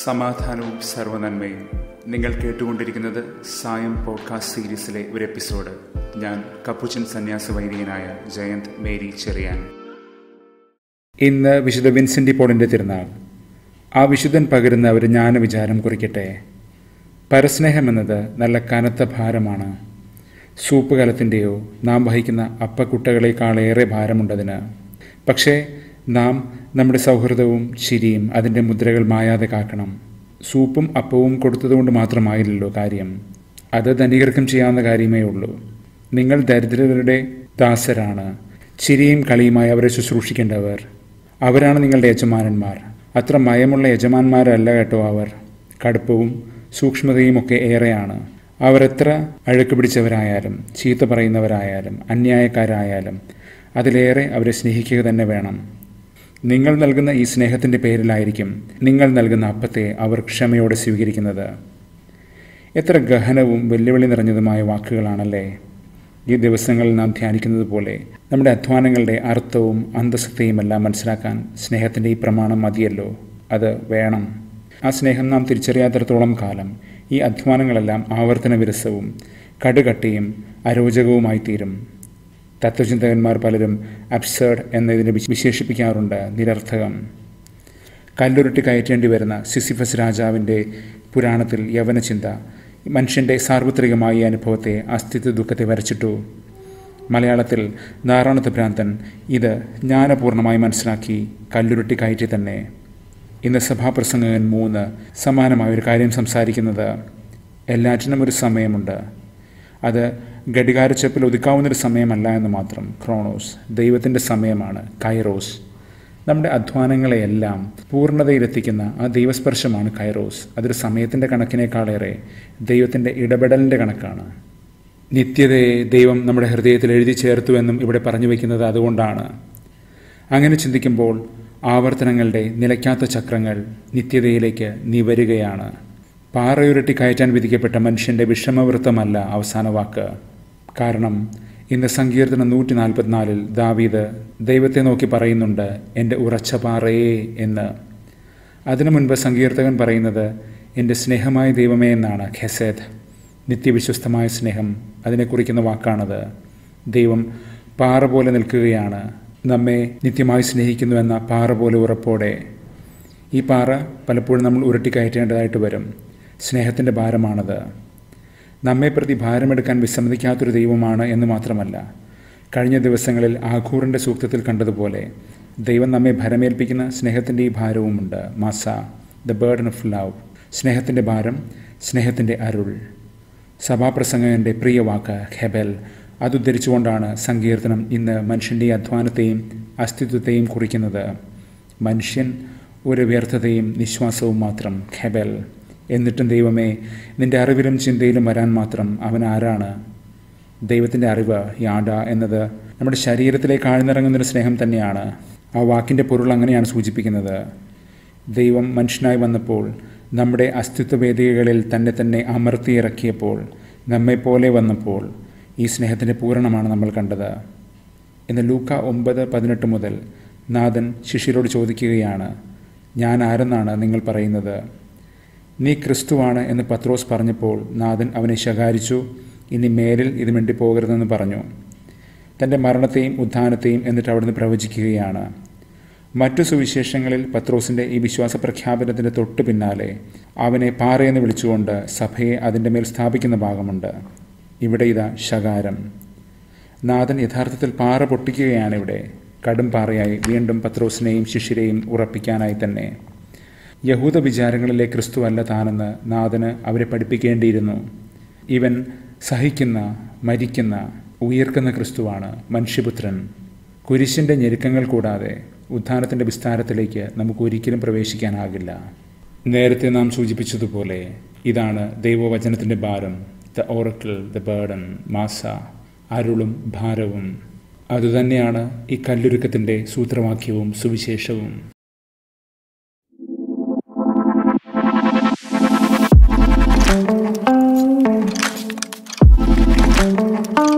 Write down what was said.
സമാധാനവും സർവനന്മയും നിങ്ങൾ കേട്ടുകൊണ്ടിരിക്കുന്നത് സായം പോഡ്കാസ്റ്റ് സീരീസിലെ ഒരു എപ്പിസോഡ് ഞാൻ കപ്പുച്ചൻ സന്യാസ വൈദികനായ ജയന്ത് മേരി ചെറിയാൻ ഇന്ന് വിശുദ്ധ വിൻസെൻ്റ് പോളിൻ്റെ തിരുനാൾ ആ വിശുദ്ധൻ പകരുന്ന ഒരു ജ്ഞാനവിചാരം കുറിക്കട്ടെ പരസ്നേഹം എന്നത് നല്ല കനത്ത ഭാരമാണ് സൂപ്പ് കലത്തിൻ്റെയോ നാം വഹിക്കുന്ന അപ്പക്കുട്ടകളെക്കാളേറെ ഭാരമുണ്ടതിന് പക്ഷേ നാം നമ്മുടെ സൗഹൃദവും ചിരിയും അതിൻ്റെ മുദ്രകൾ മായാതെ കാക്കണം സൂപ്പും അപ്പവും കൊടുത്തതുകൊണ്ട് മാത്രമായില്ലല്ലോ കാര്യം അത് ധനികർക്കും ചെയ്യാവുന്ന കാര്യമേ ഉള്ളൂ നിങ്ങൾ ദരിദ്രരുടെ ദാസരാണ് ചിരിയും കളിയുമായി അവരെ ശുശ്രൂഷിക്കേണ്ടവർ അവരാണ് നിങ്ങളുടെ യജമാനന്മാർ അത്ര മയമുള്ള യജമാന്മാരല്ല കേട്ടോ അവർ കടുപ്പവും സൂക്ഷ്മതയും ഒക്കെ ഏറെയാണ് അവർ എത്ര അഴുക്ക് പിടിച്ചവരായാലും ചീത്ത പറയുന്നവരായാലും അന്യായക്കാരായാലും അതിലേറെ അവരെ സ്നേഹിക്കുക തന്നെ വേണം നിങ്ങൾ നൽകുന്ന ഈ സ്നേഹത്തിൻ്റെ പേരിലായിരിക്കും നിങ്ങൾ നൽകുന്ന അപ്പത്തെ അവർ ക്ഷമയോടെ സ്വീകരിക്കുന്നത് എത്ര ഗഹനവും വെല്ലുവിളി നിറഞ്ഞതുമായ വാക്കുകളാണല്ലേ ഈ ദിവസങ്ങളിൽ നാം ധ്യാനിക്കുന്നത് പോലെ നമ്മുടെ അധ്വാനങ്ങളുടെ അർത്ഥവും അന്തസ്സത്തെയും എല്ലാം മനസ്സിലാക്കാൻ സ്നേഹത്തിൻ്റെ ഈ പ്രമാണം മതിയല്ലോ അത് വേണം ആ സ്നേഹം നാം തിരിച്ചറിയാത്തിടത്തോളം കാലം ഈ അധ്വാനങ്ങളെല്ലാം ആവർത്തന വിരസവും കടുകട്ടിയും അരോചകവുമായി തീരും തത്വചിന്തകന്മാർ പലരും അബ്സേർഡ് എന്നതിനെ വിശേഷിപ്പിക്കാറുണ്ട് നിരർത്ഥകം കല്ലുരുട്ടി കയറ്റേണ്ടി വരുന്ന സിസിഫസ് രാജാവിൻ്റെ പുരാണത്തിൽ യവനചിന്ത മനുഷ്യൻ്റെ സാർവത്രികമായ ഈ അനുഭവത്തെ അസ്തിത്വ ദുഃഖത്തെ വരച്ചിട്ടു മലയാളത്തിൽ നാറാണത്ത് ഭ്രാന്തൻ ഇത് ജ്ഞാനപൂർണ്ണമായി മനസ്സിലാക്കി കല്ലുരുട്ടി കയറ്റി തന്നെ ഇന്ന് സഭാപ്രസംഗകൻ മൂന്ന് സമാനമായ ഒരു കാര്യം സംസാരിക്കുന്നത് എല്ലാറ്റിനും ഒരു സമയമുണ്ട് അത് ഘടികാരച്ചപ്പിൽ ഒതുക്കാവുന്നൊരു സമയമല്ല എന്ന് മാത്രം ക്രോണോസ് ദൈവത്തിൻ്റെ സമയമാണ് കൈറോസ് നമ്മുടെ അധ്വാനങ്ങളെയെല്ലാം പൂർണ്ണതയിലെത്തിക്കുന്ന ആ ദൈവസ്പർശമാണ് കൈറോസ് അതൊരു സമയത്തിൻ്റെ കണക്കിനേക്കാളേറെ ദൈവത്തിൻ്റെ ഇടപെടലിൻ്റെ കണക്കാണ് നിത്യതയെ ദൈവം നമ്മുടെ ഹൃദയത്തിൽ എഴുതി ചേർത്തു എന്നും ഇവിടെ പറഞ്ഞു വയ്ക്കുന്നത് അതുകൊണ്ടാണ് അങ്ങനെ ചിന്തിക്കുമ്പോൾ ആവർത്തനങ്ങളുടെ നിലയ്ക്കാത്ത ചക്രങ്ങൾ നിത്യതയിലേക്ക് നിവരുകയാണ് പാറയുരട്ടി കയറ്റാൻ വിധിക്കപ്പെട്ട മനുഷ്യൻ്റെ വിഷമവൃത്തമല്ല അവസാന വാക്ക് കാരണം ഇന്ന് സങ്കീർത്തനം നൂറ്റി നാൽപ്പത്തിനാലിൽ ദാവീദ് ദൈവത്തെ നോക്കി പറയുന്നുണ്ട് എൻ്റെ ഉറച്ച പാറയേ എന്ന് അതിനു മുൻപ് സങ്കീർത്തകൻ പറയുന്നത് എൻ്റെ സ്നേഹമായ ദൈവമേ എന്നാണ് ഖെസേദ് നിത്യവിശ്വസ്തമായ സ്നേഹം അതിനെ കുറിക്കുന്ന വാക്കാണത് ദൈവം പാറ പോലെ നിൽക്കുകയാണ് നമ്മെ നിത്യമായി സ്നേഹിക്കുന്നുവെന്ന പാറ പോലെ ഉറപ്പോടെ ഈ പാറ പലപ്പോഴും നമ്മൾ ഉരുട്ടിക്കയറ്റേണ്ടതായിട്ട് വരും സ്നേഹത്തിൻ്റെ ഭാരമാണത് നമ്മെ പ്രതി ഭാരമെടുക്കാൻ വിസമ്മതിക്കാത്തൊരു ദൈവമാണ് എന്ന് മാത്രമല്ല കഴിഞ്ഞ ദിവസങ്ങളിൽ ആഘൂറിൻ്റെ സൂക്തത്തിൽ കണ്ടതുപോലെ ദൈവം നമ്മെ ഭരമേൽപ്പിക്കുന്ന സ്നേഹത്തിൻ്റെ ഈ ഭാരവുമുണ്ട് മാസ ദ ബേർഡൻ ഓഫ് ലവ് സ്നേഹത്തിൻ്റെ ഭാരം സ്നേഹത്തിൻ്റെ അരുൾ സഭാപ്രസംഗകൻ്റെ പ്രിയ വാക്ക് ഹെബൽ അതുദ്ധരിച്ചുകൊണ്ടാണ് സങ്കീർത്തനം ഇന്ന് മനുഷ്യൻ്റെ അധ്വാനത്തെയും അസ്തിത്വത്തെയും കുറിക്കുന്നത് മനുഷ്യൻ ഒരു വ്യർത്ഥതയും നിശ്വാസവും മാത്രം ഖെബൽ എന്നിട്ടും ദൈവമേ നിന്റെ അറിവിലും ചിന്തയിലും വരാൻ മാത്രം അവൻ ആരാണ് ദൈവത്തിൻ്റെ അറിവ് യാഡ എന്നത് നമ്മുടെ ശരീരത്തിലേക്ക് ആഴ്ന്നിറങ്ങുന്നൊരു സ്നേഹം തന്നെയാണ് ആ വാക്കിൻ്റെ പൊരുൾ അങ്ങനെയാണ് സൂചിപ്പിക്കുന്നത് ദൈവം മനുഷ്യനായി വന്നപ്പോൾ നമ്മുടെ അസ്തിത്വ വേദികകളിൽ തന്നെ തന്നെ അമർത്തിയിറക്കിയപ്പോൾ നമ്മെപ്പോലെ വന്നപ്പോൾ ഈ സ്നേഹത്തിൻ്റെ പൂരണമാണ് നമ്മൾ കണ്ടത് ഇന്ന് ലൂക്ക ഒമ്പത് പതിനെട്ട് മുതൽ നാഥൻ ശിഷ്യരോട് ചോദിക്കുകയാണ് ഞാൻ ആരെന്നാണ് നിങ്ങൾ പറയുന്നത് നീ ക്രിസ്തുവാണ് എന്ന് പത്രോസ് പറഞ്ഞപ്പോൾ നാഥൻ അവനെ ശകാരിച്ചു ഇനി മേലിൽ ഇത് മിണ്ടിപ്പോകരുതെന്ന് പറഞ്ഞു തൻ്റെ മരണത്തെയും ഉത്ഥാനത്തെയും എന്നിട്ട് അവിടുന്ന് പ്രവചിക്കുകയാണ് മറ്റു സുവിശേഷങ്ങളിൽ പത്രോസിൻ്റെ ഈ വിശ്വാസ പ്രഖ്യാപനത്തിൻ്റെ തൊട്ടു പിന്നാലെ അവനെ പാറയെന്ന് വിളിച്ചുകൊണ്ട് സഭയെ അതിൻ്റെ മേൽ സ്ഥാപിക്കുന്ന ഭാഗമുണ്ട് ഇവിടെ ഇതാ ശകാരം നാഥൻ യഥാർത്ഥത്തിൽ പാറ പൊട്ടിക്കുകയാണ് ഇവിടെ കടും പാറയായി വീണ്ടും പത്രോസിനെയും ശിഷ്യരെയും ഉറപ്പിക്കാനായി തന്നെ യഹൂദ വിചാരങ്ങളിലെ ക്രിസ്തു അല്ല താനെന്ന് നാഥന് അവരെ പഠിപ്പിക്കേണ്ടിയിരുന്നു ഇവൻ സഹിക്കുന്ന മരിക്കുന്ന ഉയർക്കുന്ന ക്രിസ്തുവാണ് മനുഷ്യപുത്രൻ കുരിശിൻ്റെ ഞെരുക്കങ്ങൾ കൂടാതെ ഉത്ഥാനത്തിൻ്റെ വിസ്താരത്തിലേക്ക് നമുക്ക് ഒരിക്കലും പ്രവേശിക്കാനാകില്ല നേരത്തെ നാം സൂചിപ്പിച്ചതുപോലെ ഇതാണ് ദൈവവചനത്തിൻ്റെ ഭാരം ദ ഓറക്കിൾ ദ ബേർഡൻ മാസ അരുളും ഭാരവും അതുതന്നെയാണ് ഈ കല്ലുരുക്കത്തിൻ്റെ സൂത്രവാക്യവും സുവിശേഷവും thank you